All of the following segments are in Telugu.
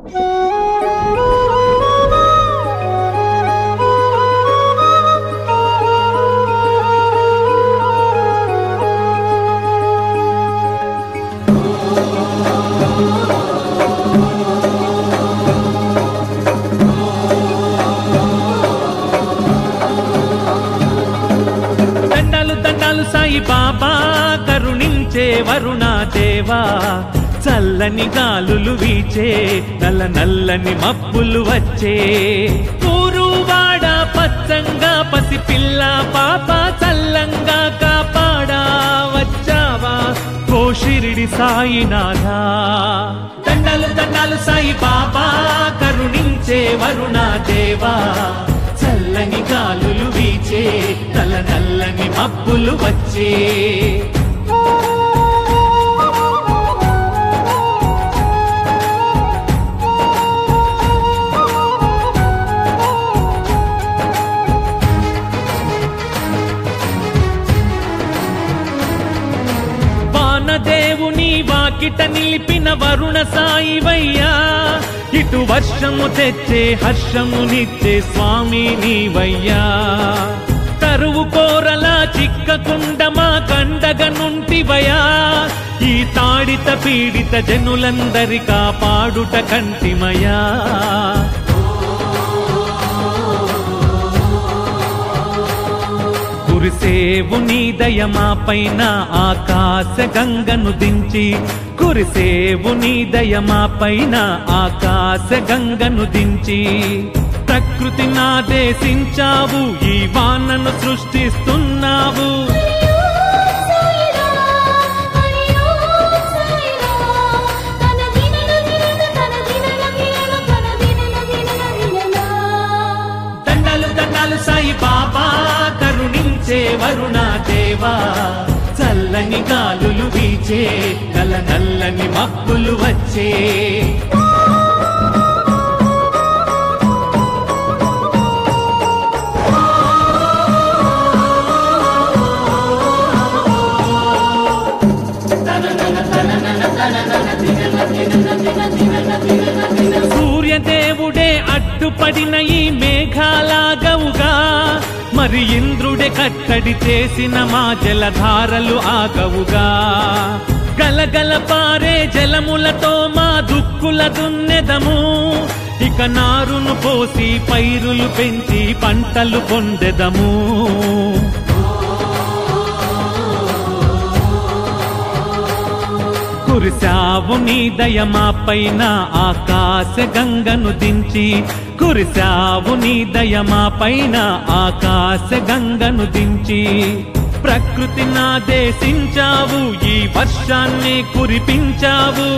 దండాలు దండాలు సాయి బాబా కరుణించే వరుణ దేవా చల్లని గాలులు వీచే నల్ల నల్లని మబ్బులు వచ్చే ఊరువాడ పచ్చంగా పసి పిల్ల పాప చల్లంగా కాపాడా వచ్చావా ఓ షిరిడి సాయినాథా దండాలు దండాలు సాయి బాబా కరుణించే వరుణ దేవా చల్లని గాలులు వీచే నల్ల నల్లని మబ్బులు వచ్చే వానదేవుని వాకిట నిలిపిన వరుణ సాయివయ్యా ఇటు వర్షము తెచ్చే హర్షమునిచ్చే స్వామి నీవయ్యా తరువు కోరలా చిక్కకుండ మా కండగనుంటివయా ఈ తాడిత పీడిత జనులందరి కాపాడుట కంటిమయా కురిసేవు నీ దయమా పైన ఆకాశ గంగను దించి కురిసేవు నీ దయమా పైన ఆకాశ గంగను దించి ప్రకృతి నాదేశించావు ఈ వానను సృష్టిస్తున్నావు దండాలు దండాలు సాయి బాబా కరుణించే వరుణ దేవా చల్లని గాలులు వీచే నల్ల నల్లని మబ్బులు వచ్చే సూర్యదేవుడే అడ్డుపడిన ఈ మేఘాలాగవుగా మరి ఇంద్రుడే కట్టడి చేసిన మా జలధారలు ఆగవుగా గలగల పారే జలములతో మా దుక్కుల దున్నెదము ఇక నారును పోసి పైరులు పెంచి పంటలు పొందెదము కురిశావు నీ దయమా పైన ఆకాశ గంగను దించి కురిశావు నీ దయమా పైన ఆకాశ గంగను దించి ప్రకృతి నాదేశించావు ఈ వర్షాన్ని కురిపించావు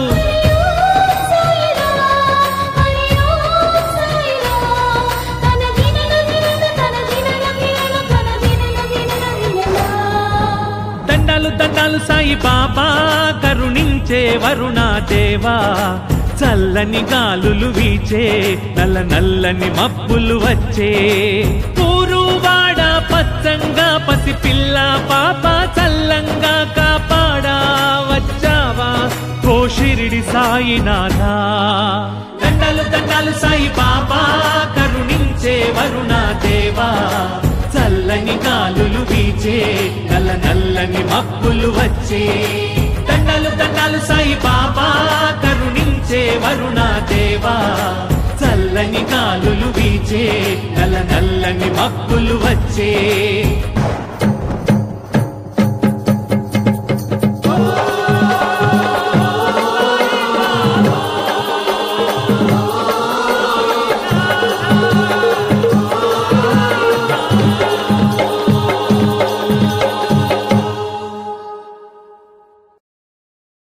దండాలు దండాలు సాయి బాబా కరుణించే వరుణ దేవా చల్లని గాలులు వీచే నల్ల నల్లని మబ్బులు వచ్చే ఊరువాడ పచ్చంగా పసి పిల్ల పాప చల్లంగా కాపాడా వచ్చావా ఓ షిరిడి సాయినాథా దండాలు దండాలు సాయి బాబా కరుణించే వరుణ దేవా చల్లని గాలులు వీచే నల్ల నల్లని మబ్బులు వచ్చే దండాలు దండాలు సాయి బాబా కరుణించే వరుణ దేవా చల్లని గాలులు వీచే నల్ల నల్లని మబ్బులు వచ్చే